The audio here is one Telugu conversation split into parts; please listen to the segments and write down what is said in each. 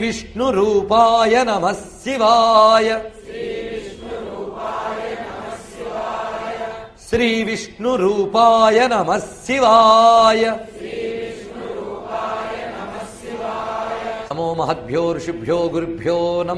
విష్ణు రూపాయ నమ శివాయ శ్రీ విష్ణు రూపాయ నమ శివాయ నమో మహద్భ్యో ఋషిభ్యో గురుభ్యో నమ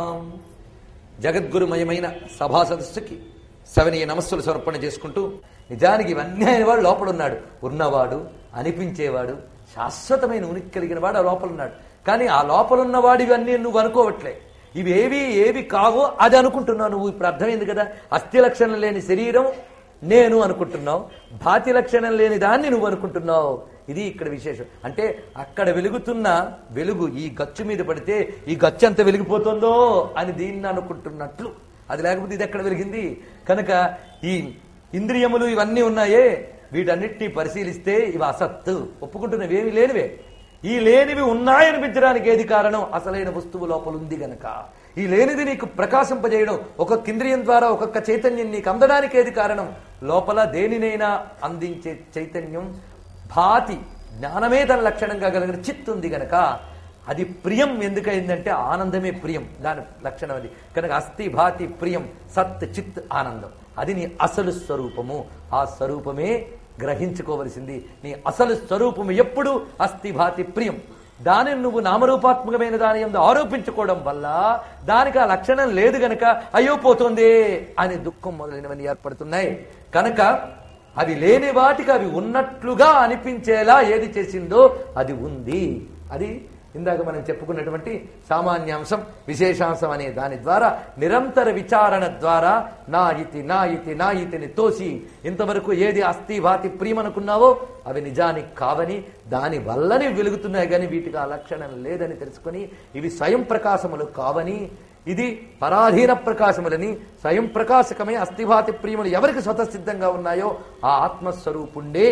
జగద్గురుమయమైన సభా సదస్సుకి సవనీయ నమస్సులు సమర్పణ చేసుకుంటూ నిజానికి ఇవన్నీ అయిన వాడు లోపల ఉన్నాడు ఉన్నవాడు అనిపించేవాడు శాశ్వతమైన ఉనికి కలిగిన వాడు ఆ లోపల ఉన్నాడు కానీ ఆ లోపల ఉన్నవాడు ఇవన్నీ నువ్వు అనుకోవట్లే ఇవి ఏవి ఏవి కావో అది అనుకుంటున్నావు నువ్వు ఇప్పుడు అర్థమైంది కదా అస్థి లక్షణం లేని శరీరం నేను అనుకుంటున్నావు భాతి లక్షణం లేని దాన్ని నువ్వు అనుకుంటున్నావు ఇది ఇక్కడ విశేషం అంటే అక్కడ వెలుగుతున్న వెలుగు ఈ గచ్చు మీద పడితే ఈ గచ్చు ఎంత వెలిగిపోతుందో అని దీన్ని అనుకుంటున్నట్లు అది లేకపోతే ఇది ఎక్కడ వెలిగింది కనుక ఈ ఇంద్రియములు ఇవన్నీ ఉన్నాయే వీటన్నిటినీ పరిశీలిస్తే ఇవి అసత్తు ఒప్పుకుంటున్నవి ఏమి లేనివే ఈ లేనివి ఉన్నాయనిపించడానికి ఏది కారణం అసలైన వస్తువు లోపల ఉంది గనక ఈ లేనిది నీకు ప్రకాశింపజేయడం ఒక్కొక్క ఇంద్రియం ద్వారా ఒక్కొక్క చైతన్యం నీకు అందడానికి ఏది కారణం లోపల దేనినైనా అందించే చైతన్యం భాతి జ్ఞానమే తన లక్షణంగా కలిగిన చిత్ ఉంది గనక అది ప్రియం ఎందుకైందంటే ఆనందమే ప్రియం దాని లక్షణం అది కనుక అస్థి భాతి ప్రియం సత్ చిత్ ఆనందం అది నీ అసలు స్వరూపము ఆ స్వరూపమే గ్రహించుకోవలసింది నీ అసలు స్వరూపము ఎప్పుడు అస్థి భాతి ప్రియం దానిని నువ్వు నామరూపాత్మకమైన దాని ఎందు ఆరోపించుకోవడం వల్ల దానికి ఆ లక్షణం లేదు గనక అయ్యో పోతుంది అని దుఃఖం మొదలైనవన్నీ ఏర్పడుతున్నాయి కనుక అవి లేని వాటికి అవి ఉన్నట్లుగా అనిపించేలా ఏది చేసిందో అది ఉంది అది ఇందాక మనం చెప్పుకున్నటువంటి సామాన్యాంశం విశేషాంశం అనే దాని ద్వారా నిరంతర విచారణ ద్వారా నా ఇతి నా ఇతి నా ఇతిని తోసి ఇంతవరకు ఏది అస్థి భాతి ప్రియమనుకున్నావో అవి నిజానికి కావని దాని వల్లనే వెలుగుతున్నాయి కానీ వీటికి ఆ లక్షణం లేదని తెలుసుకొని ఇవి స్వయం ప్రకాశములు కావని ఇది పరాధీన ప్రకాశములని స్వయం ప్రకాశకమే అస్థిభాతి ప్రియములు ఎవరికి స్వతసిద్ధంగా ఉన్నాయో ఆ ఆత్మస్వరూపుండే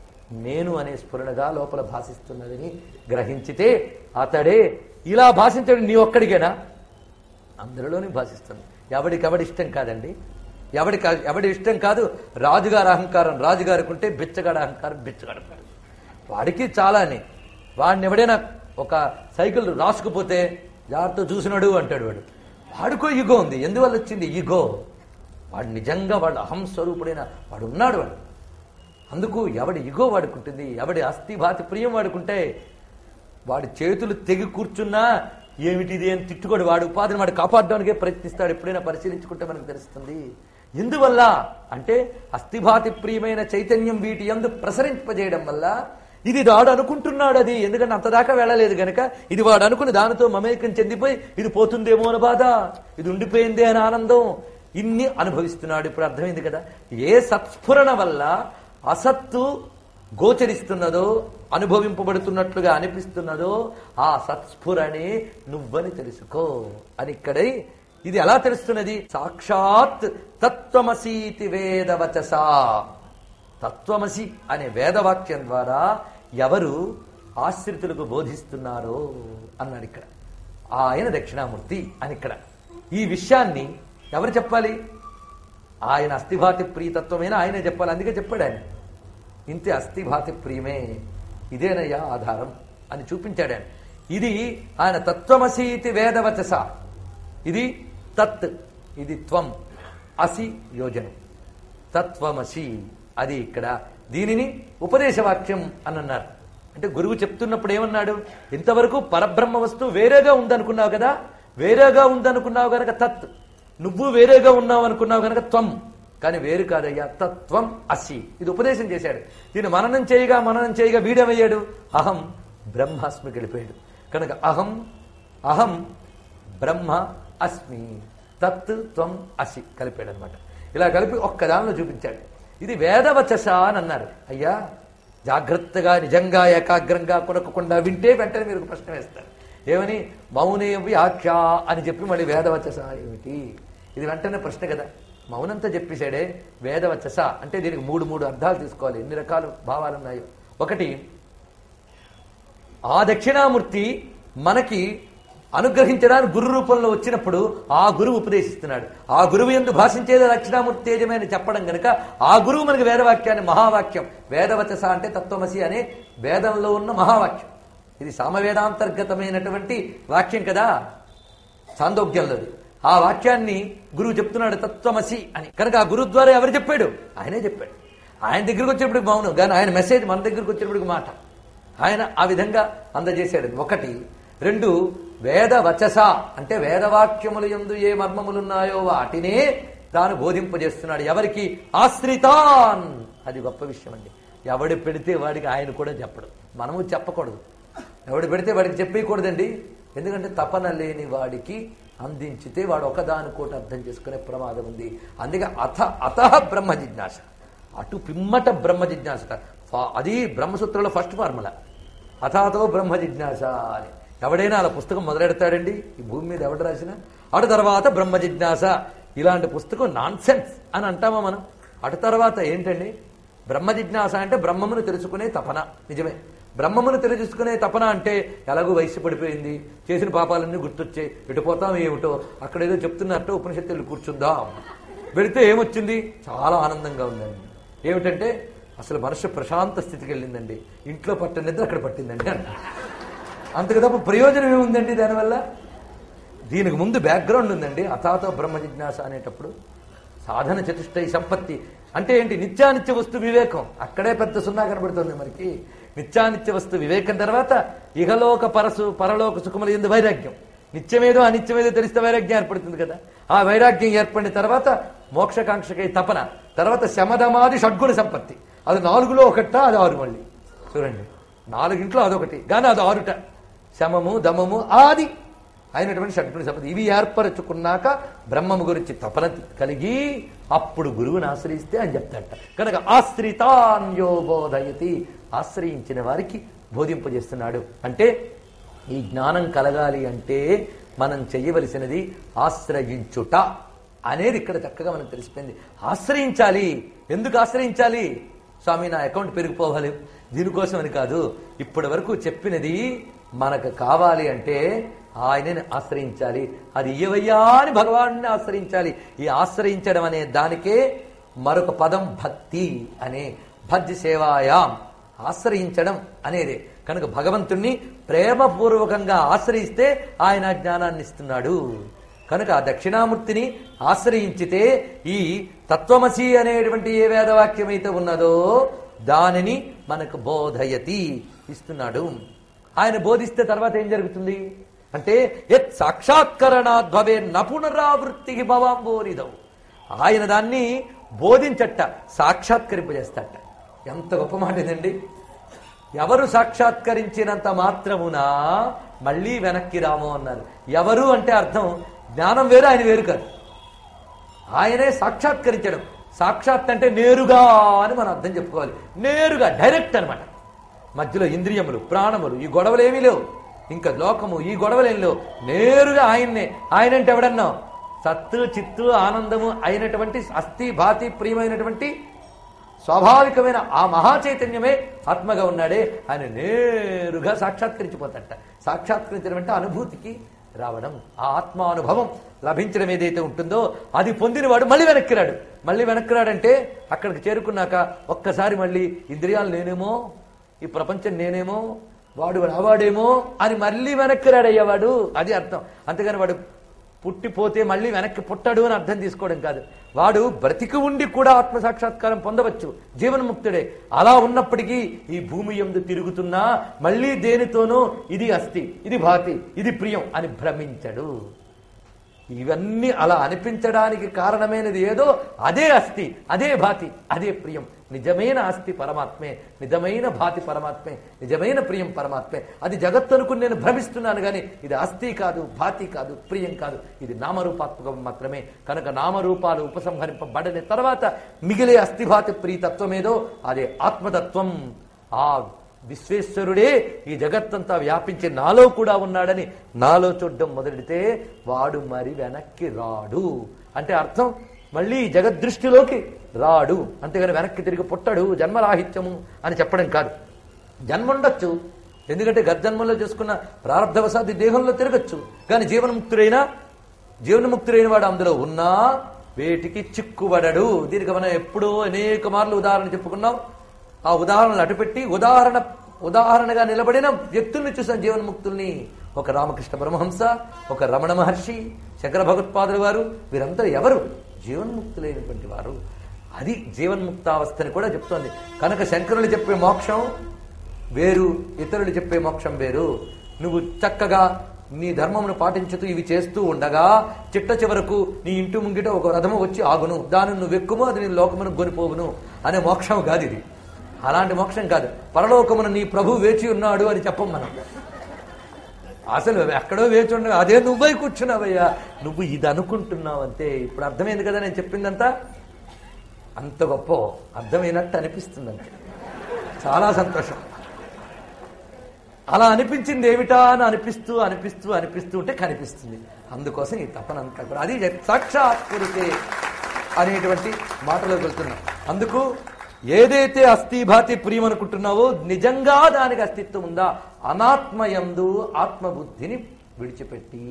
నేను అనే స్ఫురణగా లోపల భాషిస్తున్నదని గ్రహించితే అతడే ఇలా భాషించడం నీ ఒక్కడికేనా అందరిలోనే భాషిస్తుంది ఎవడికి ఎవడి ఇష్టం కాదండి ఎవడికి ఎవడి ఇష్టం కాదు రాజుగారి అహంకారం రాజుగారికి ఉంటే బిచ్చగాడి అహంకారం బిచ్చగాడు కాదు వాడికి చాలానే వాడిని ఎవడైనా ఒక సైకిల్ రాసుకుపోతే జాగ్రత్త చూసినాడు అంటాడు వాడు వాడికో ఈగో ఉంది ఎందువల్ల వచ్చింది ఈగో వాడు నిజంగా వాడు అహం స్వరూపుడైన వాడు ఉన్నాడు వాడు అందుకు ఎవడి ఇగో వాడుకుంటుంది ఎవడి అస్థి భాతి ప్రియం వాడుకుంటే వాడి చేతులు తెగి కూర్చున్నా ఏమిటిది అని తిట్టుకోడు వాడు ఉపాధిని వాడు కాపాడడానికే ప్రయత్నిస్తాడు ఎప్పుడైనా పరిశీలించుకుంటే మనకు తెలుస్తుంది ఎందువల్ల అంటే అస్థిభాతి ప్రియమైన చైతన్యం వీటి ఎందు ప్రసరింపజేయడం వల్ల ఇది వాడు అనుకుంటున్నాడు అది ఎందుకంటే అంతదాకా వెళ్ళలేదు గనక ఇది వాడు అనుకుని దానితో మమేకం చెందిపోయి ఇది పోతుందేమో అని బాధ ఇది ఉండిపోయిందే అని ఆనందం ఇన్ని అనుభవిస్తున్నాడు ఇప్పుడు అర్థమైంది కదా ఏ సత్స్ఫురణ వల్ల అసత్తు గోచరిస్తున్నదో అనుభవింపబడుతున్నట్లుగా అనిపిస్తున్నదో ఆ సత్స్ఫురణే నువ్వని తెలుసుకో అని ఇక్కడై ఇది ఎలా తెలుస్తున్నది సాక్షాత్ తత్వమసీతి వేదవచస తత్వమసి అనే వేదవాక్యం ద్వారా ఎవరు ఆశ్రితులకు బోధిస్తున్నారో అన్నాడు ఇక్కడ ఆయన దక్షిణామూర్తి అని ఇక్కడ ఈ విషయాన్ని ఎవరు చెప్పాలి ఆయన అస్థిభాతి ప్రియతత్వమైన ఆయనే చెప్పాలి అందుకే చెప్పాడు ఆయన ఇంతే అస్థిభాతి ప్రియమే ఇదేనయ్యా ఆధారం అని చూపించాడు ఆయన ఇది ఆయన తత్వమసీతి వేదవచస ఇది తత్ ఇది త్వం అసి యోజనం తత్వమసి అది ఇక్కడ దీనిని ఉపదేశవాక్యం అని అన్నారు అంటే గురువు చెప్తున్నప్పుడు ఏమన్నాడు ఇంతవరకు పరబ్రహ్మ వస్తువు వేరేగా ఉందనుకున్నావు కదా వేరేగా ఉందనుకున్నావు గనక తత్ నువ్వు వేరేగా ఉన్నావు అనుకున్నావు గనక త్వం కానీ వేరు కాదయ్యా తత్వం అసి ఇది ఉపదేశం చేశాడు దీన్ని మననం చేయగా మననం చేయగా వీడమయ్యాడు అహం బ్రహ్మాస్మికి వెళ్ళిపోయాడు కనుక అహం అహం బ్రహ్మ అస్మి తత్ త్వం అసి కలిపాడు అనమాట ఇలా కలిపి ఒక్క దానిలో చూపించాడు ఇది వేదవచస అని అన్నారు అయ్యా జాగ్రత్తగా నిజంగా ఏకాగ్రంగా కొనకకుండా వింటే వెంటనే మీరు ఒక ప్రశ్న వేస్తారు ఏమని మౌనే వ్యాఖ్య అని చెప్పి మళ్ళీ వేదవచస ఏమిటి ఇది వెంటనే ప్రశ్న కదా మౌనంతో చెప్పేశాడే వేదవచస అంటే దీనికి మూడు మూడు అర్థాలు తీసుకోవాలి ఎన్ని రకాల భావాలు ఉన్నాయో ఒకటి ఆ దక్షిణామూర్తి మనకి అనుగ్రహించడానికి గురు రూపంలో వచ్చినప్పుడు ఆ గురువు ఉపదేశిస్తున్నాడు ఆ గురువు ఎందు భాషించేది దక్షిణామూర్తి తేజమే అని చెప్పడం గనుక ఆ గురువు మనకి వేదవాక్యాన్ని మహావాక్యం వేదవచస అంటే తత్వమసి అనే వేదంలో ఉన్న మహావాక్యం ఇది సామవేదాంతర్గతమైనటువంటి వాక్యం కదా చాందోగ్యంలోది ఆ వాక్యాన్ని గురువు చెప్తున్నాడు తత్వమసి అని కనుక ఆ గురువు ద్వారా ఎవరు చెప్పాడు ఆయనే చెప్పాడు ఆయన దగ్గరికి వచ్చేప్పటికి మౌనం కానీ ఆయన మెసేజ్ మన దగ్గరికి వచ్చేప్పటికి మాట ఆయన ఆ విధంగా అందజేశాడు ఒకటి రెండు వేద వచస అంటే వేదవాక్యములు ఎందు ఏ మర్మములున్నాయో వాటినే తాను బోధింపజేస్తున్నాడు ఎవరికి ఆశ్రితాన్ అది గొప్ప విషయం అండి ఎవడు పెడితే వాడికి ఆయన కూడా చెప్పడు మనము చెప్పకూడదు ఎవడు పెడితే వాడికి చెప్పేయకూడదండి ఎందుకంటే తపన లేని వాడికి అందించితే వాడు ఒకదానికోటి అర్థం చేసుకునే ప్రమాదం ఉంది అందుకే అథ అత బ్రహ్మ జిజ్ఞాస అటు పిమ్మట బ్రహ్మ జిజ్ఞాస ఫా- అది బ్రహ్మసూత్రంలో ఫస్ట్ ఫార్ములా అథాతో బ్రహ్మ జిజ్ఞాస అని ఎవడైనా అలా పుస్తకం మొదలెడతాడండి ఈ భూమి మీద ఎవడు రాసినా అటు తర్వాత బ్రహ్మ జిజ్ఞాస ఇలాంటి పుస్తకం నాన్ అని అంటామా మనం అటు తర్వాత ఏంటండి బ్రహ్మ జిజ్ఞాస అంటే బ్రహ్మమును తెలుసుకునే తపన నిజమే బ్రహ్మమును తెలుసుకునే తపన అంటే ఎలాగో వయసు పడిపోయింది చేసిన పాపాలన్నీ గుర్తొచ్చాయి ఎటు పోతాం ఏమిటో అక్కడ ఏదో చెప్తున్నట్టు ఉపనిషత్తులు కూర్చుందాం వెళితే ఏమొచ్చింది చాలా ఆనందంగా ఉందండి ఏమిటంటే అసలు మనసు ప్రశాంత స్థితికి వెళ్ళిందండి ఇంట్లో పట్ట నిద్ర అక్కడ పట్టిందండి అంట అంతకు తప్ప ప్రయోజనం ఏముందండి దానివల్ల దీనికి ముందు బ్యాక్గ్రౌండ్ ఉందండి అథాతో బ్రహ్మ జిజ్ఞాస అనేటప్పుడు సాధన చతుష్టయ సంపత్తి అంటే ఏంటి నిత్యానిత్య వస్తు వివేకం అక్కడే పెద్ద సున్నా కనబడుతుంది మనకి నిత్యానిత్య వస్తు వివేకం తర్వాత ఇహలోక పరసు పరలోక సుఖముల ఎందు వైరాగ్యం నిత్యమేదో అనిత్యమేదో తెలిస్తే వైరాగ్యం ఏర్పడుతుంది కదా ఆ వైరాగ్యం ఏర్పడిన తర్వాత మోక్షకాంక్షకై తపన తర్వాత శమధమాది షడ్గుణ సంపత్తి అది నాలుగులో ఒకట అది ఆరు మళ్ళీ చూడండి నాలుగింట్లో అదొకటి కానీ అది ఆరుట శమము దమము ఆది అయినటువంటి షడ్గుణ సంపద ఇవి ఏర్పరచుకున్నాక బ్రహ్మము గురించి తపన కలిగి అప్పుడు గురువుని ఆశ్రయిస్తే అని చెప్తాట కనుక ఆశ్రితాన్యో బోధయతి ఆశ్రయించిన వారికి బోధింపజేస్తున్నాడు అంటే ఈ జ్ఞానం కలగాలి అంటే మనం చెయ్యవలసినది ఆశ్రయించుట అనేది ఇక్కడ చక్కగా మనకు తెలిసిపోయింది ఆశ్రయించాలి ఎందుకు ఆశ్రయించాలి స్వామి నా అకౌంట్ పెరిగిపోవాలి దీనికోసం అని కాదు ఇప్పటి వరకు చెప్పినది మనకు కావాలి అంటే ఆయనని ఆశ్రయించాలి అది ఇయ్యవయ్యా అని భగవాన్ని ఆశ్రయించాలి ఈ ఆశ్రయించడం అనే దానికే మరొక పదం భక్తి అనే భక్తి సేవాయాం ఆశ్రయించడం అనేదే కనుక భగవంతుణ్ణి ప్రేమపూర్వకంగా ఆశ్రయిస్తే ఆయన జ్ఞానాన్ని ఇస్తున్నాడు కనుక ఆ దక్షిణామూర్తిని ఆశ్రయించితే ఈ తత్వమసి అనేటువంటి ఏ వేదవాక్యం అయితే ఉన్నదో దానిని మనకు బోధయతి ఇస్తున్నాడు ఆయన బోధిస్తే తర్వాత ఏం జరుగుతుంది అంటే యత్ సాక్షాత్కరణాద్భవే నపునరావృత్తి భవాంబోనిదం ఆయన దాన్ని బోధించట సాక్షాత్కరింపజేస్తట ఎంత గొప్ప మాట ఇదండి ఎవరు సాక్షాత్కరించినంత మాత్రమున మళ్ళీ వెనక్కి రాము అన్నారు ఎవరు అంటే అర్థం జ్ఞానం వేరు ఆయన వేరు కాదు ఆయనే సాక్షాత్కరించడం సాక్షాత్ అంటే నేరుగా అని మనం అర్థం చెప్పుకోవాలి నేరుగా డైరెక్ట్ అన్నమాట మధ్యలో ఇంద్రియములు ప్రాణములు ఈ గొడవలు ఏమీ లేవు ఇంకా లోకము ఈ గొడవలు ఏం లేవు నేరుగా ఆయన్నే ఆయన అంటే ఎవడన్నా సత్తు చిత్తు ఆనందము అయినటువంటి అస్థి భాతి ప్రియమైనటువంటి స్వాభావికమైన ఆ మహా చైతన్యమే ఆత్మగా ఉన్నాడే ఆయన నేరుగా సాక్షాత్కరించిపోతాట సాక్షాత్కరించడం అంటే అనుభూతికి రావడం ఆ ఆత్మానుభవం లభించడం ఏదైతే ఉంటుందో అది పొందినవాడు మళ్ళీ వెనక్కి రాడు మళ్ళీ వెనక్కి రాడంటే అక్కడికి చేరుకున్నాక ఒక్కసారి మళ్ళీ ఇంద్రియాలు నేనేమో ఈ ప్రపంచం నేనేమో వాడు రావాడేమో అని మళ్ళీ వెనక్కి రాడయ్యేవాడు అది అర్థం అంతేగాని వాడు పుట్టిపోతే మళ్ళీ వెనక్కి పుట్టాడు అని అర్థం తీసుకోవడం కాదు వాడు బ్రతికి ఉండి కూడా ఆత్మ సాక్షాత్కారం పొందవచ్చు జీవన్ముక్తుడే అలా ఉన్నప్పటికీ ఈ భూమి ఎందు తిరుగుతున్నా మళ్ళీ దేనితోనూ ఇది అస్థి ఇది భాతి ఇది ప్రియం అని భ్రమించడు ఇవన్నీ అలా అనిపించడానికి కారణమైనది ఏదో అదే అస్థి అదే భాతి అదే ప్రియం నిజమైన ఆస్తి పరమాత్మే నిజమైన భాతి పరమాత్మే నిజమైన ప్రియం పరమాత్మే అది జగత్తు అనుకుని నేను భ్రమిస్తున్నాను కానీ ఇది ఆస్తి కాదు భాతి కాదు ప్రియం కాదు ఇది నామరూపాత్మకం మాత్రమే కనుక నామరూపాలు ఉపసంహరింపబడిన తర్వాత మిగిలే అస్థిభాతి ప్రియతత్వమేదో అదే ఆత్మతత్వం ఆ విశ్వేశ్వరుడే ఈ జగత్తంతా వ్యాపించి నాలో కూడా ఉన్నాడని నాలో చూడడం మొదలెడితే వాడు మరి వెనక్కి రాడు అంటే అర్థం మళ్ళీ ఈ జగద్దృష్టిలోకి రాడు అంతేగాని వెనక్కి తిరిగి పుట్టడు జన్మరాహిత్యము అని చెప్పడం కాదు జన్మ ఉండొచ్చు ఎందుకంటే గర్జన్మలో చేసుకున్న ప్రారంధవసాది దేహంలో తిరగచ్చు కానీ జీవన్ముక్తుడైనా జీవన్ముక్తుడైన వాడు అందులో ఉన్నా వేటికి చిక్కుబడడు దీనికి మనం ఎప్పుడో అనేక మార్లు ఉదాహరణ చెప్పుకున్నాం ఆ ఉదాహరణలు అటుపెట్టి ఉదాహరణ ఉదాహరణగా నిలబడిన వ్యక్తుల్ని చూసాం జీవన్ముక్తుల్ని ఒక రామకృష్ణ పరమహంస ఒక రమణ మహర్షి శంకర భగవత్పాదుల వారు వీరందరూ ఎవరు జీవన్ముక్తులైనటువంటి వారు అది జీవన్ముక్తావస్థని కూడా చెప్తోంది కనుక శంకరులు చెప్పే మోక్షం వేరు ఇతరులు చెప్పే మోక్షం వేరు నువ్వు చక్కగా నీ ధర్మమును పాటించుతూ ఇవి చేస్తూ ఉండగా చిట్ట చివరకు నీ ఇంటి ముంగిట ఒక రథము వచ్చి ఆగును దానిని నువ్వు ఎక్కుము అది నీ లోకమును గొనిపోవును అనే మోక్షం కాదు ఇది అలాంటి మోక్షం కాదు పరలోకమున నీ ప్రభు వేచి ఉన్నాడు అని చెప్పం మనం అసలు ఎక్కడో వేచి ఉండగా అదే నువ్వై కూర్చున్నావయ్యా నువ్వు ఇది అనుకుంటున్నావు అంతే ఇప్పుడు అర్థమైంది కదా నేను చెప్పిందంతా అంత గొప్ప అర్థమైనట్టు అనిపిస్తుంది అంతే చాలా సంతోషం అలా అనిపించింది ఏమిటా అని అనిపిస్తూ అనిపిస్తూ అనిపిస్తూ ఉంటే కనిపిస్తుంది అందుకోసం ఈ తపన అంతా కూడా అది సాక్షాత్ పురితే అనేటువంటి మాటలోకి వెళ్తున్నాం అందుకు ఏదైతే అస్థిభాతి ప్రియం అనుకుంటున్నావో నిజంగా దానికి అస్తిత్వం ఉందా అనాత్మయందు ఆత్మబుద్ధిని విడిచిపెట్టి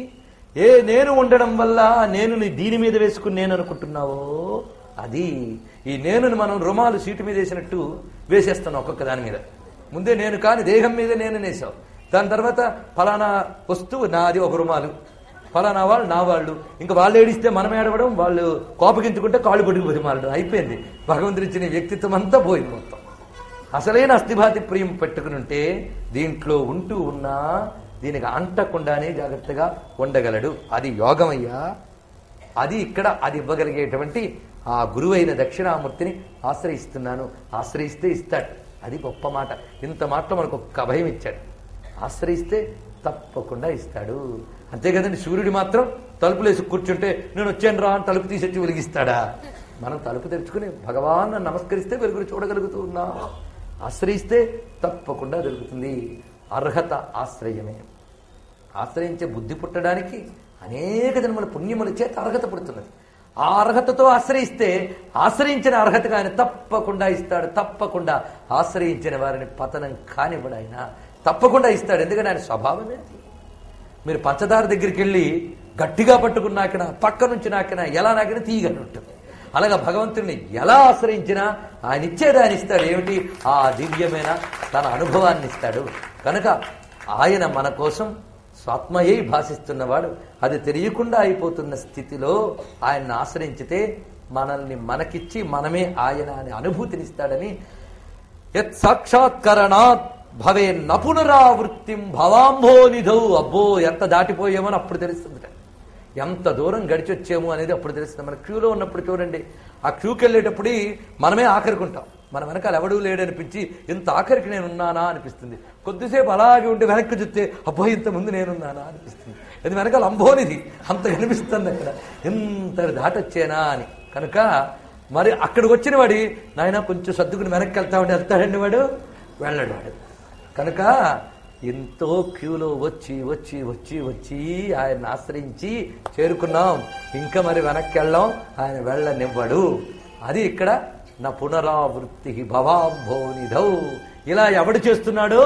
ఏ నేను ఉండడం వల్ల నేను నీ దీని మీద వేసుకుని నేను అనుకుంటున్నావో అది ఈ నేనుని మనం రుమాలు సీటు మీద వేసినట్టు వేసేస్తాను ఒక్కొక్క దాని మీద ముందే నేను కాని దేహం మీద నేను నేసావు దాని తర్వాత ఫలానా వస్తువు నాది ఒక రుమాలు ఫలానా వాళ్ళు నా వాళ్ళు ఇంకా వాళ్ళు ఏడిస్తే మనం ఏడవడం వాళ్ళు కోపగించుకుంటే కాళ్ళు పట్టుకు బతిమాలడం అయిపోయింది భగవంతుడి ఇచ్చిన వ్యక్తిత్వం అంతా పోయింది మొత్తం అసలైన అస్థిభాతి ప్రియం పెట్టుకుని ఉంటే దీంట్లో ఉంటూ ఉన్నా దీనికి అంటకుండానే జాగ్రత్తగా ఉండగలడు అది యోగమయ్యా అది ఇక్కడ అది ఇవ్వగలిగేటువంటి ఆ గురువైన దక్షిణామూర్తిని ఆశ్రయిస్తున్నాను ఆశ్రయిస్తే ఇస్తాడు అది గొప్ప మాట ఇంత మాటలో మనకు ఒక్క అభయం ఇచ్చాడు ఆశ్రయిస్తే తప్పకుండా ఇస్తాడు అంతే కదండి సూర్యుడు మాత్రం తలుపులేసి కూర్చుంటే నేను వచ్చాను రా అని తలుపు తీసొచ్చి వెలిగిస్తాడా మనం తలుపు తెరుచుకుని భగవాన్ నమస్కరిస్తే వెలుగురు చూడగలుగుతూ ఉన్నాం ఆశ్రయిస్తే తప్పకుండా దొరుకుతుంది అర్హత ఆశ్రయమే ఆశ్రయించే బుద్ధి పుట్టడానికి అనేక జన్మల పుణ్యముల చేత అర్హత పుడుతున్నది ఆ అర్హతతో ఆశ్రయిస్తే ఆశ్రయించిన అర్హతగా ఆయన తప్పకుండా ఇస్తాడు తప్పకుండా ఆశ్రయించిన వారిని పతనం కానివ్వడు ఆయన తప్పకుండా ఇస్తాడు ఎందుకంటే ఆయన స్వభావమే అది మీరు పంచదార దగ్గరికి వెళ్ళి గట్టిగా పట్టుకున్నాకిన పక్క నుంచి నాకిన ఎలా నాకిన తీయగలి ఉంటుంది అలాగా భగవంతుడిని ఎలా ఆశ్రయించినా ఆయన ఇచ్చేది ఆయన ఇస్తాడు ఏమిటి ఆ దివ్యమైన తన అనుభవాన్ని ఇస్తాడు కనుక ఆయన మన కోసం స్వాత్మయై భాషిస్తున్నవాడు అది తెలియకుండా అయిపోతున్న స్థితిలో ఆయన్ని ఆశ్రయించితే మనల్ని మనకిచ్చి మనమే ఆయన అనే అనుభూతినిస్తాడని యత్ సాక్షాత్కరణాత్ భవే నపునరావృత్తిం భవాంభోనిధౌ అబ్బో ఎంత దాటిపోయామో అని అప్పుడు తెలుస్తుంది ఎంత దూరం గడిచొచ్చాము అనేది అప్పుడు తెలుస్తుంది మన క్యూలో ఉన్నప్పుడు చూడండి ఆ క్యూకి వెళ్ళేటప్పుడు మనమే ఆఖరికుంటాం మన వెనకాల ఎవడూ లేడనిపించి ఇంత ఆఖరికి నేను ఉన్నానా అనిపిస్తుంది కొద్దిసేపు అలాగే ఉంటే వెనక్కి చూస్తే అబ్బో ఇంత ముందు నేనున్నానా అనిపిస్తుంది అది వెనకాల అంబోనిది అంత కనిపిస్తుంది అక్కడ ఎంత దాటొచ్చేనా అని కనుక మరి అక్కడికి వచ్చిన వాడి నాయన కొంచెం సర్దుకుని వెనక్కి వెళ్తామంటే వెళ్తాడండి వాడు వెళ్ళడు వాడు కనుక ఎంతో క్యూలో వచ్చి వచ్చి వచ్చి వచ్చి ఆయన ఆశ్రయించి చేరుకున్నాం ఇంకా మరి వెనక్కి వెళ్ళాం ఆయన వెళ్ళనివ్వడు అది ఇక్కడ నా పునరావృత్తి భవాంభోనిధౌ ఇలా ఎవడు చేస్తున్నాడో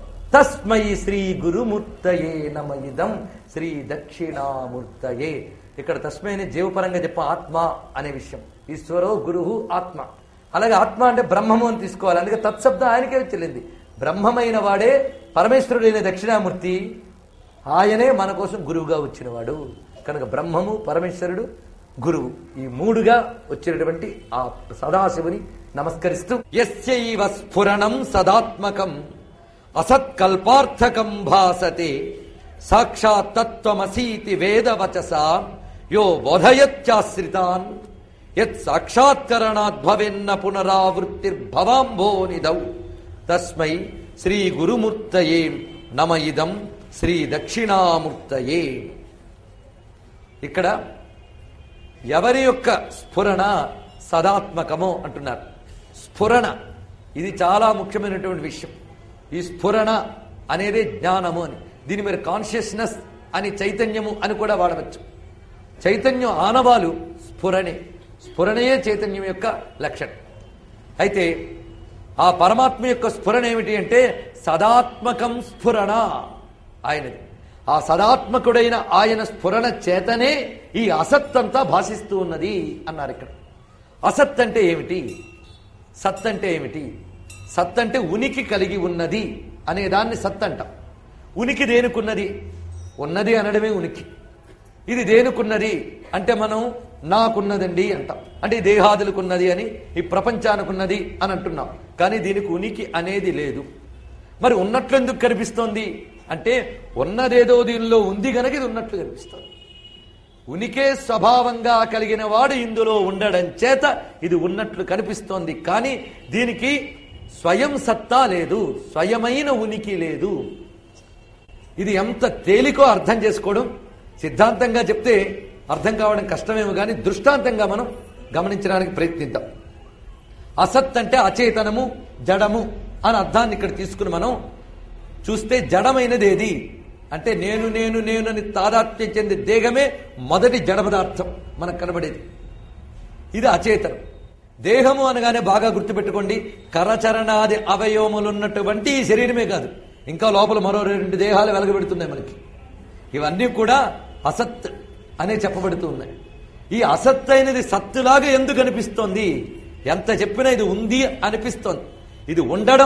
తస్మై శ్రీ గురుమూర్తయే నమయిదం శ్రీ దక్షిణామూర్తయే ఇక్కడ తస్మైని జీవపరంగా చెప్ప ఆత్మ అనే విషయం ఈశ్వరో గురువు ఆత్మ అలాగే ఆత్మ అంటే బ్రహ్మము అని తీసుకోవాలి అందుకే తత్శబ్దం ఆయనకే చెల్లింది బ్రహ్మమైన వాడే పరమేశ్వరుడైన దక్షిణామూర్తి ఆయనే మన కోసం గురువుగా వచ్చినవాడు కనుక బ్రహ్మము పరమేశ్వరుడు గురువు ఈ మూడుగా వచ్చినటువంటి ఆ సదాశివుని నమస్కరిస్తూ ఎస్యైవ స్ఫురణం సదాత్మకం అసత్కల్పార్థకం భాసతే సాక్షాత్ తత్వమసీతి వేదవచస యో బోధయత్యాశ్రితాన్ యత్ సాక్షాత్కరణాత్ భవెన్న పునరావృత్తిర్భవాంభోనిధౌ తస్మై శ్రీ గురుమూర్తయే నమ ఇదం శ్రీ దక్షిణామూర్తయే ఇక్కడ ఎవరి యొక్క స్ఫురణ సదాత్మకమో అంటున్నారు స్ఫురణ ఇది చాలా ముఖ్యమైనటువంటి విషయం ఈ స్ఫురణ అనేది జ్ఞానము అని దీని మీరు కాన్షియస్నెస్ అని చైతన్యము అని కూడా వాడవచ్చు చైతన్యం ఆనవాలు స్ఫురణే స్ఫురణయే చైతన్యం యొక్క లక్షణం అయితే ఆ పరమాత్మ యొక్క స్ఫురణ ఏమిటి అంటే సదాత్మకం స్ఫురణ ఆయనది ఆ సదాత్మకుడైన ఆయన స్ఫురణ చేతనే ఈ అసత్ అంతా భాషిస్తూ ఉన్నది అన్నారు ఇక్కడ అసత్ అంటే ఏమిటి సత్ అంటే ఏమిటి సత్ అంటే ఉనికి కలిగి ఉన్నది అనే దాన్ని సత్ అంటాం ఉనికి దేనికున్నది ఉన్నది అనడమే ఉనికి ఇది దేనికున్నది అంటే మనం నాకున్నదండి అంటాం అంటే ఈ దేహాదులకున్నది అని ఈ ప్రపంచానికున్నది అని అంటున్నాం కానీ దీనికి ఉనికి అనేది లేదు మరి ఉన్నట్లు ఎందుకు కనిపిస్తోంది అంటే ఉన్నదేదో దీనిలో ఉంది గనక ఇది ఉన్నట్లు కనిపిస్తోంది ఉనికే స్వభావంగా కలిగిన వాడు ఇందులో ఉండడం చేత ఇది ఉన్నట్లు కనిపిస్తోంది కానీ దీనికి స్వయం సత్తా లేదు స్వయమైన ఉనికి లేదు ఇది ఎంత తేలికో అర్థం చేసుకోవడం సిద్ధాంతంగా చెప్తే అర్థం కావడం కష్టమేమో కానీ దృష్టాంతంగా మనం గమనించడానికి ప్రయత్నిద్దాం అసత్ అంటే అచేతనము జడము అని అర్థాన్ని ఇక్కడ తీసుకుని మనం చూస్తే జడమైనది ఏది అంటే నేను నేను నేను అని తాదాత్మ్యం చెందే దేహమే మొదటి జడ పదార్థం మనకు కనబడేది ఇది అచేతనం దేహము అనగానే బాగా గుర్తుపెట్టుకోండి కరచరణాది అవయవములున్నటువంటి ఈ శరీరమే కాదు ఇంకా లోపల మరో రెండు దేహాలు వెలగబెడుతున్నాయి మనకి ఇవన్నీ కూడా అసత్ అనే చెప్పబడుతూ ఉన్నాయి ఈ అసత్ అయినది సత్తులాగా ఎందుకు అనిపిస్తోంది ఎంత చెప్పినా ఇది ఉంది అనిపిస్తోంది ఇది ఉండడం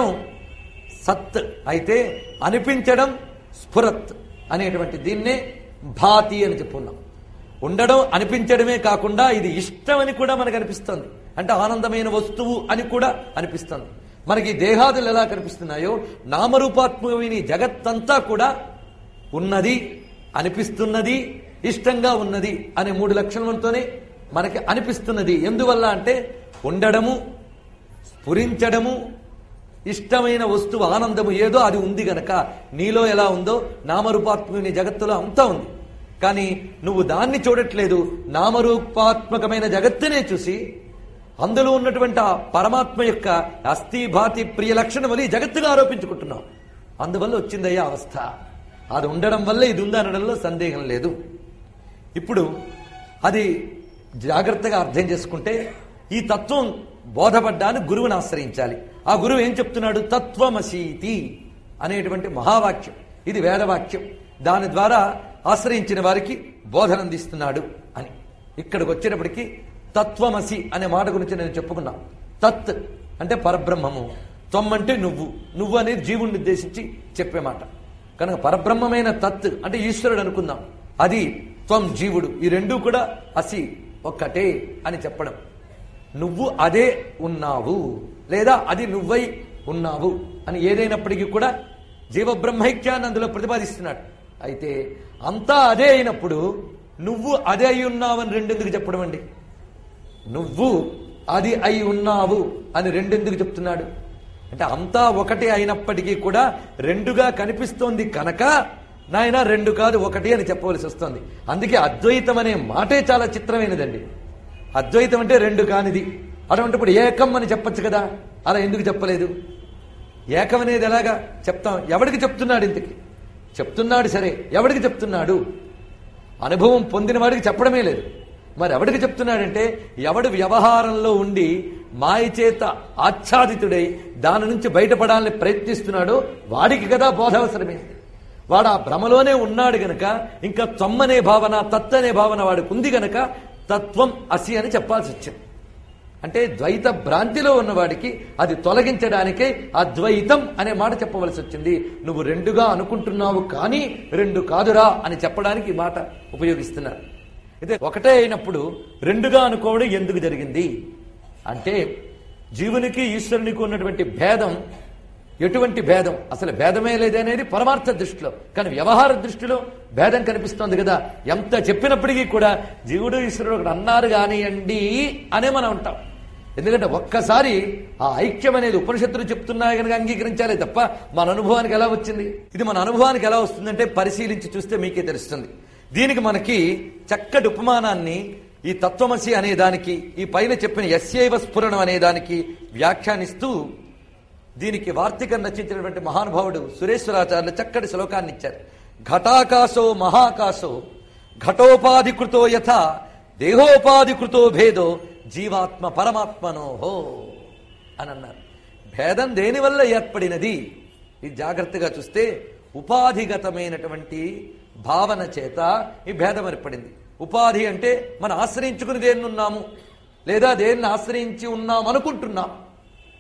సత్ అయితే అనిపించడం స్ఫురత్ అనేటువంటి దీన్నే భాతి అని చెప్పున్నాం ఉండడం అనిపించడమే కాకుండా ఇది ఇష్టం అని కూడా మనకు అనిపిస్తుంది అంటే ఆనందమైన వస్తువు అని కూడా అనిపిస్తుంది మనకి ఈ దేహాదులు ఎలా కనిపిస్తున్నాయో నామరూపాత్మకమైన ఈ జగత్తంతా కూడా ఉన్నది అనిపిస్తున్నది ఇష్టంగా ఉన్నది అనే మూడు లక్షణాలతోనే మనకి అనిపిస్తున్నది ఎందువల్ల అంటే ఉండడము స్ఫురించడము ఇష్టమైన వస్తువు ఆనందము ఏదో అది ఉంది గనక నీలో ఎలా ఉందో నామరూపాత్మకమైన జగత్తులో అంతా ఉంది కానీ నువ్వు దాన్ని చూడట్లేదు నామరూపాత్మకమైన జగత్తునే చూసి అందులో ఉన్నటువంటి ఆ పరమాత్మ యొక్క అస్థి భాతి ప్రియ లక్షణం వల్ల ఈ జగత్తుగా ఆరోపించుకుంటున్నావు అందువల్ల వచ్చిందయ్యా అవస్థ అది ఉండడం వల్ల ఇది ఉందనడంలో సందేహం లేదు ఇప్పుడు అది జాగ్రత్తగా అర్థం చేసుకుంటే ఈ తత్వం బోధపడ్డాన్ని గురువుని ఆశ్రయించాలి ఆ గురువు ఏం చెప్తున్నాడు తత్వమసీతి అనేటువంటి మహావాక్యం ఇది వేదవాక్యం దాని ద్వారా ఆశ్రయించిన వారికి బోధన అందిస్తున్నాడు అని ఇక్కడికి వచ్చేటప్పటికి తత్వమసి అనే మాట గురించి నేను చెప్పుకున్నా తత్ అంటే పరబ్రహ్మము త్వం అంటే నువ్వు నువ్వు అనేది జీవుణ్ణి ఉద్దేశించి చెప్పే మాట కనుక పరబ్రహ్మమైన తత్ అంటే ఈశ్వరుడు అనుకుందాం అది త్వం జీవుడు ఈ రెండూ కూడా అసి ఒక్కటే అని చెప్పడం నువ్వు అదే ఉన్నావు లేదా అది నువ్వై ఉన్నావు అని ఏదైనప్పటికీ కూడా జీవబ్రహ్మైక్యాన్ని అందులో ప్రతిపాదిస్తున్నాడు అయితే అంతా అదే అయినప్పుడు నువ్వు అదే అయి ఉన్నావని రెండెందుకు చెప్పడం అండి నువ్వు అది అయి ఉన్నావు అని రెండెందుకు చెప్తున్నాడు అంటే అంతా ఒకటే అయినప్పటికీ కూడా రెండుగా కనిపిస్తోంది కనుక నాయన రెండు కాదు ఒకటి అని చెప్పవలసి వస్తుంది అందుకే అద్వైతం అనే మాటే చాలా చిత్రమైనదండి అద్వైతం అంటే రెండు కానిది అటువంటిప్పుడు ఏకం అని చెప్పొచ్చు కదా అలా ఎందుకు చెప్పలేదు ఏకం అనేది ఎలాగా చెప్తాం ఎవడికి చెప్తున్నాడు ఇంతకి చెప్తున్నాడు సరే ఎవడికి చెప్తున్నాడు అనుభవం పొందిన వాడికి చెప్పడమే లేదు మరి ఎవడికి చెప్తున్నాడంటే ఎవడు వ్యవహారంలో ఉండి మాయ చేత ఆచ్ఛాదితుడై దాని నుంచి బయటపడాలని ప్రయత్నిస్తున్నాడో వాడికి కదా బోధ అవసరమే వాడు ఆ భ్రమలోనే ఉన్నాడు గనక ఇంకా తొమ్మనే భావన తత్ అనే భావన వాడికి ఉంది గనక తత్వం అసి అని చెప్పాల్సి వచ్చింది అంటే ద్వైత భ్రాంతిలో ఉన్నవాడికి అది తొలగించడానికే అద్వైతం అనే మాట చెప్పవలసి వచ్చింది నువ్వు రెండుగా అనుకుంటున్నావు కానీ రెండు కాదురా అని చెప్పడానికి ఈ మాట ఉపయోగిస్తున్నారు అయితే ఒకటే అయినప్పుడు రెండుగా అనుకోవడం ఎందుకు జరిగింది అంటే జీవునికి ఈశ్వరునికి ఉన్నటువంటి భేదం ఎటువంటి భేదం అసలు భేదమే లేదనేది పరమార్థ దృష్టిలో కానీ వ్యవహార దృష్టిలో భేదం కనిపిస్తోంది కదా ఎంత చెప్పినప్పటికీ కూడా జీవుడు ఈశ్వరుడు ఒకటి అన్నారు కానియండి అనే మనం ఉంటాం ఎందుకంటే ఒక్కసారి ఆ ఐక్యం అనేది ఉపనిషత్తులు చెప్తున్నాయి కనుక అంగీకరించాలి తప్ప మన అనుభవానికి ఎలా వచ్చింది ఇది మన అనుభవానికి ఎలా వస్తుందంటే పరిశీలించి చూస్తే మీకే తెలుస్తుంది దీనికి మనకి చక్కటి ఉపమానాన్ని ఈ తత్వమసి అనే దానికి ఈ పైన చెప్పిన ఎస్యైవ స్ఫురణం అనే దానికి వ్యాఖ్యానిస్తూ దీనికి వార్తికం రచించినటువంటి మహానుభావుడు సురేశ్వరాచార్యులు చక్కటి శ్లోకాన్ని ఇచ్చారు ఘటాకాశో మహాకాశో ఘటోపాధికృతో యథ దేహోపాధికృతో భేదో జీవాత్మ పరమాత్మనోహో అని అన్నారు భేదం దేనివల్ల ఏర్పడినది ఇది జాగ్రత్తగా చూస్తే ఉపాధిగతమైనటువంటి భావన చేత ఈ భేదం ఏర్పడింది ఉపాధి అంటే మనం ఆశ్రయించుకుని దేన్ని ఉన్నాము లేదా దేన్ని ఆశ్రయించి ఉన్నాం అనుకుంటున్నాం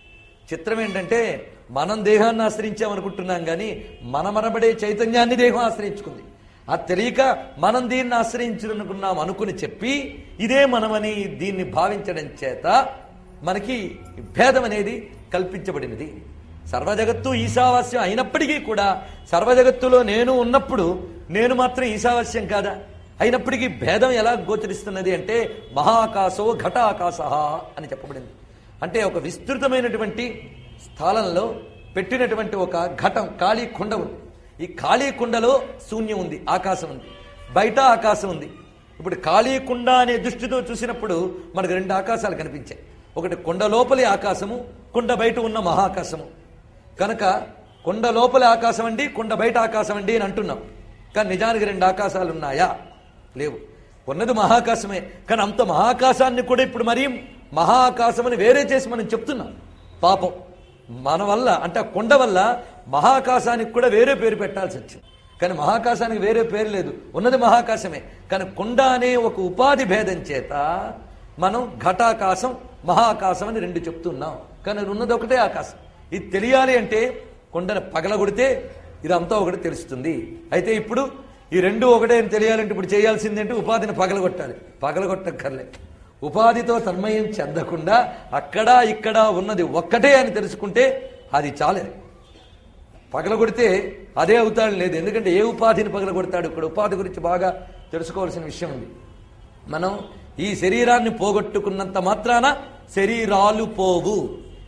చిత్రం ఏంటంటే మనం దేహాన్ని ఆశ్రయించామనుకుంటున్నాం కానీ మనమనబడే చైతన్యాన్ని దేహం ఆశ్రయించుకుంది అది తెలియక మనం దీన్ని ఆశ్రయించాలనుకున్నాం అనుకుని చెప్పి ఇదే మనమని దీన్ని భావించడం చేత మనకి భేదం అనేది కల్పించబడినది సర్వజగత్తు ఈశావాస్యం అయినప్పటికీ కూడా సర్వజగత్తులో నేను ఉన్నప్పుడు నేను మాత్రం ఈశావాస్యం కాదా అయినప్పటికీ భేదం ఎలా గోచరిస్తున్నది అంటే మహాకాశో ఘటాకాశ అని చెప్పబడింది అంటే ఒక విస్తృతమైనటువంటి స్థలంలో పెట్టినటువంటి ఒక ఘటం ఖాళీ కుండ ఉంది ఈ ఖాళీ కుండలో శూన్యం ఉంది ఆకాశం ఉంది బయట ఆకాశం ఉంది ఇప్పుడు ఖాళీ కుండ అనే దృష్టితో చూసినప్పుడు మనకు రెండు ఆకాశాలు కనిపించాయి ఒకటి కుండ లోపలి ఆకాశము కుండ బయట ఉన్న మహాకాశము కనుక కొండ లోపల ఆకాశం అండి కొండ బయట ఆకాశం అండి అని అంటున్నాం కానీ నిజానికి రెండు ఆకాశాలు ఉన్నాయా లేవు ఉన్నది మహాకాశమే కానీ అంత మహాకాశాన్ని కూడా ఇప్పుడు మరీ మహాకాశమని వేరే చేసి మనం చెప్తున్నాం పాపం మన వల్ల అంటే ఆ కొండ వల్ల మహాకాశానికి కూడా వేరే పేరు పెట్టాల్సి వచ్చింది కానీ మహాకాశానికి వేరే పేరు లేదు ఉన్నది మహాకాశమే కానీ కొండ అనే ఒక ఉపాధి భేదం చేత మనం ఘటాకాశం మహాకాశం అని రెండు చెప్తున్నాం కానీ ఉన్నది ఒకటే ఆకాశం ఇది తెలియాలి అంటే కొండను పగలగొడితే ఇదంతా ఒకటి తెలుస్తుంది అయితే ఇప్పుడు ఈ రెండు ఒకటే అని తెలియాలంటే ఇప్పుడు చేయాల్సిందేంటి ఉపాధిని పగలగొట్టాలి పగలగొట్టక్కర్లే ఉపాధితో తన్మయం చెందకుండా అక్కడ ఇక్కడ ఉన్నది ఒక్కటే అని తెలుసుకుంటే అది చాలే పగలగొడితే అదే అవుతాడు లేదు ఎందుకంటే ఏ ఉపాధిని పగలగొడతాడు ఇక్కడ ఉపాధి గురించి బాగా తెలుసుకోవాల్సిన విషయం ఉంది మనం ఈ శరీరాన్ని పోగొట్టుకున్నంత మాత్రాన శరీరాలు పోవు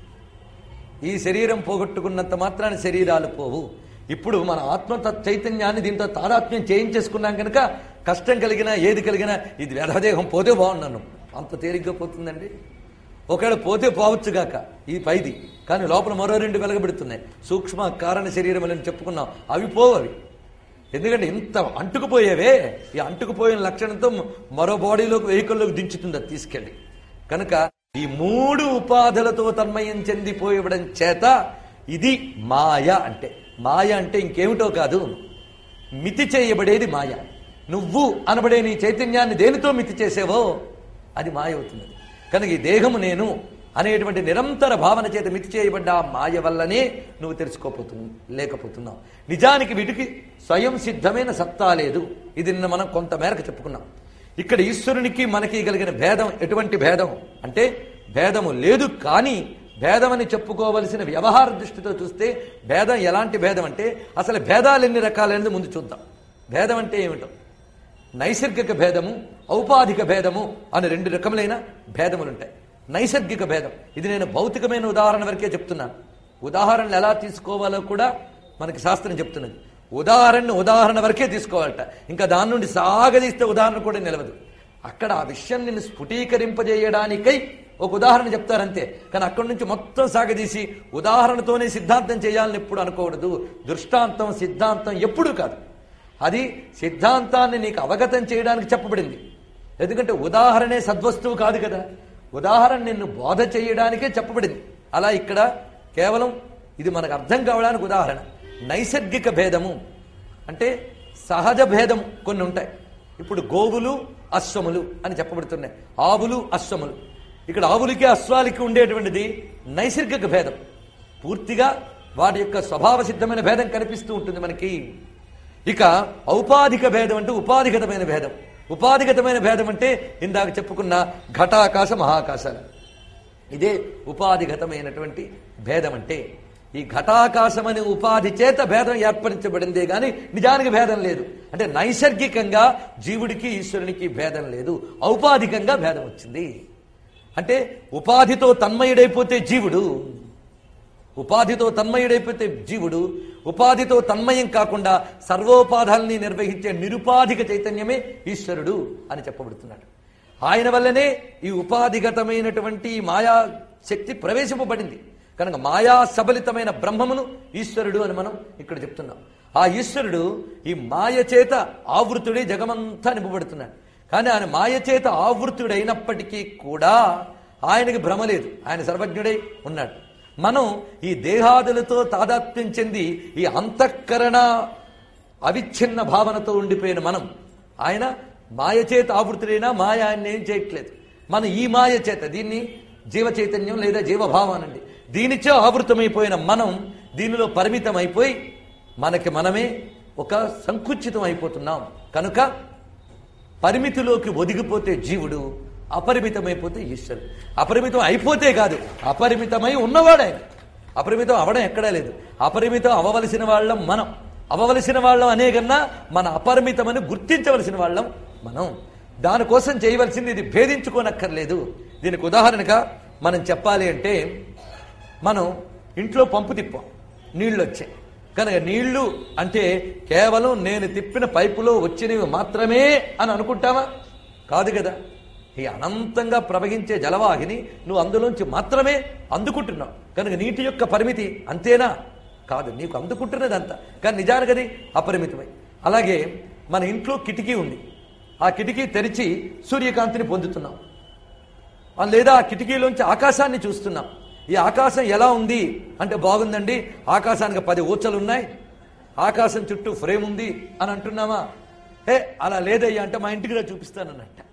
ఈ శరీరం పోగొట్టుకున్నంత మాత్రాన శరీరాలు పోవు ఇప్పుడు మన ఆత్మ తత్ చైతన్యాన్ని దీంతో తాదాత్మ్యం చేయించేసుకున్నాం కనుక కష్టం కలిగినా ఏది కలిగినా ఇది వ్యధదేహం పోతే బాగున్నాను అంత తేలిగ్గా పోతుందండి ఒకవేళ పోతే పోవచ్చుగాక ఈ పైది కానీ లోపల మరో రెండు వెలగబెడుతున్నాయి సూక్ష్మ కారణ శరీరములని చెప్పుకున్నాం అవి పోవు అవి ఎందుకంటే ఇంత అంటుకుపోయేవే ఈ అంటుకుపోయిన లక్షణంతో మరో బాడీలోకి వెహికల్లోకి దించుతుంది అది తీసుకెళ్ళి కనుక ఈ మూడు ఉపాధులతో తన్మయం చెందిపోయడం చేత ఇది మాయ అంటే మాయ అంటే ఇంకేమిటో కాదు మితి చేయబడేది మాయ నువ్వు అనబడే నీ చైతన్యాన్ని దేనితో మితి చేసేవో అది మాయ అవుతుంది కనుక ఈ దేహము నేను అనేటువంటి నిరంతర భావన చేత మితి చేయబడ్డ ఆ మాయ వల్లనే నువ్వు తెలుసుకోపోతు లేకపోతున్నావు నిజానికి వీటికి స్వయం సిద్ధమైన సత్తా లేదు ఇది నిన్న మనం కొంత మేరకు చెప్పుకున్నాం ఇక్కడ ఈశ్వరునికి మనకి కలిగిన భేదం ఎటువంటి భేదం అంటే భేదము లేదు కానీ భేదమని చెప్పుకోవలసిన వ్యవహార దృష్టితో చూస్తే భేదం ఎలాంటి భేదం అంటే అసలు భేదాలు ఎన్ని రకాలనేది ముందు చూద్దాం భేదం అంటే ఏమిటో నైసర్గిక భేదము ఔపాధిక భేదము అని రెండు రకములైన భేదములు ఉంటాయి నైసర్గిక భేదం ఇది నేను భౌతికమైన ఉదాహరణ వరకే చెప్తున్నాను ఉదాహరణలు ఎలా తీసుకోవాలో కూడా మనకి శాస్త్రం చెప్తున్నది ఉదాహరణ ఉదాహరణ వరకే తీసుకోవాలట ఇంకా దాని నుండి సాగదీస్తే ఉదాహరణ కూడా నిలవదు అక్కడ ఆ విషయం నిన్ను స్ఫుటీకరింపజేయడానికై ఒక ఉదాహరణ చెప్తారంతే కానీ అక్కడి నుంచి మొత్తం సాగదీసి ఉదాహరణతోనే సిద్ధాంతం చేయాలని ఎప్పుడు అనుకోకూడదు దృష్టాంతం సిద్ధాంతం ఎప్పుడూ కాదు అది సిద్ధాంతాన్ని నీకు అవగతం చేయడానికి చెప్పబడింది ఎందుకంటే ఉదాహరణే సద్వస్తువు కాదు కదా ఉదాహరణ నిన్ను బోధ చేయడానికే చెప్పబడింది అలా ఇక్కడ కేవలం ఇది మనకు అర్థం కావడానికి ఉదాహరణ నైసర్గిక భేదము అంటే సహజ భేదము కొన్ని ఉంటాయి ఇప్పుడు గోవులు అశ్వములు అని చెప్పబడుతున్నాయి ఆవులు అశ్వములు ఇక్కడ ఆవులకి అశ్వాలకి ఉండేటువంటిది నైసర్గిక భేదం పూర్తిగా వాటి యొక్క స్వభావ సిద్ధమైన భేదం కనిపిస్తూ ఉంటుంది మనకి ఇక ఔపాధిక భేదం అంటే ఉపాధిగతమైన భేదం ఉపాధిగతమైన భేదం అంటే ఇందాక చెప్పుకున్న ఘటాకాశ మహాకాశాలు ఇదే ఉపాధిగతమైనటువంటి భేదం అంటే ఈ ఘటాకాశం అనే ఉపాధి చేత భేదం ఏర్పరించబడిందే గాని నిజానికి భేదం లేదు అంటే నైసర్గికంగా జీవుడికి ఈశ్వరునికి భేదం లేదు ఔపాధికంగా భేదం వచ్చింది అంటే ఉపాధితో తన్మయుడైపోతే జీవుడు ఉపాధితో తన్మయుడైపోతే జీవుడు ఉపాధితో తన్మయం కాకుండా సర్వోపాధాలని నిర్వహించే నిరుపాధిక చైతన్యమే ఈశ్వరుడు అని చెప్పబడుతున్నాడు ఆయన వల్లనే ఈ ఉపాధిగతమైనటువంటి ఈ మాయా శక్తి ప్రవేశింపబడింది కనుక మాయా సబలితమైన బ్రహ్మమును ఈశ్వరుడు అని మనం ఇక్కడ చెప్తున్నాం ఆ ఈశ్వరుడు ఈ మాయ చేత ఆవృతుడై జగమంతా నింపబడుతున్నాడు కానీ ఆయన మాయ చేత ఆవృతుడైనప్పటికీ కూడా ఆయనకి భ్రమ లేదు ఆయన సర్వజ్ఞుడై ఉన్నాడు మనం ఈ దేహాదులతో తాదాత్మ్యం చెంది ఈ అంతఃకరణ అవిచ్ఛిన్న భావనతో ఉండిపోయిన మనం ఆయన మాయ చేత ఆవృతుడైనా మాయ ఆయన ఏం చేయట్లేదు మనం ఈ మాయ చేత దీన్ని జీవ చైతన్యం లేదా జీవభావం అనండి దీనిచే ఆవృతమైపోయిన మనం దీనిలో పరిమితం అయిపోయి మనకి మనమే ఒక సంకుచితం అయిపోతున్నాం కనుక పరిమితిలోకి ఒదిగిపోతే జీవుడు అపరిమితమైపోతే ఈశ్వరుడు అపరిమితం అయిపోతే కాదు అపరిమితమై ఉన్నవాడు ఆయన అపరిమితం అవడం ఎక్కడా లేదు అపరిమితం అవ్వవలసిన వాళ్ళం మనం అవ్వవలసిన వాళ్ళం అనే కన్నా మన అపరిమితమని గుర్తించవలసిన వాళ్ళం మనం దానికోసం చేయవలసింది ఇది భేదించుకోనక్కర్లేదు దీనికి ఉదాహరణగా మనం చెప్పాలి అంటే మనం ఇంట్లో పంపు తిప్పాం నీళ్లు వచ్చాయి కనుక నీళ్లు అంటే కేవలం నేను తిప్పిన పైపులో వచ్చినవి మాత్రమే అని అనుకుంటావా కాదు కదా ఈ అనంతంగా ప్రవహించే జలవాహిని నువ్వు అందులోంచి మాత్రమే అందుకుంటున్నావు కనుక నీటి యొక్క పరిమితి అంతేనా కాదు నీకు అందుకుంటున్నది అంత కానీ నిజానికి అది అపరిమితమై అలాగే మన ఇంట్లో కిటికీ ఉంది ఆ కిటికీ తెరిచి సూర్యకాంతిని పొందుతున్నాం ఆ లేదా ఆ కిటికీలోంచి ఆకాశాన్ని చూస్తున్నాం ఈ ఆకాశం ఎలా ఉంది అంటే బాగుందండి ఆకాశానికి పది ఊచలు ఉన్నాయి ఆకాశం చుట్టూ ఫ్రేమ్ ఉంది అని అంటున్నామా ఏ అలా లేదయ్యా అంటే మా ఇంటికి రా చూపిస్తానన్నట్ట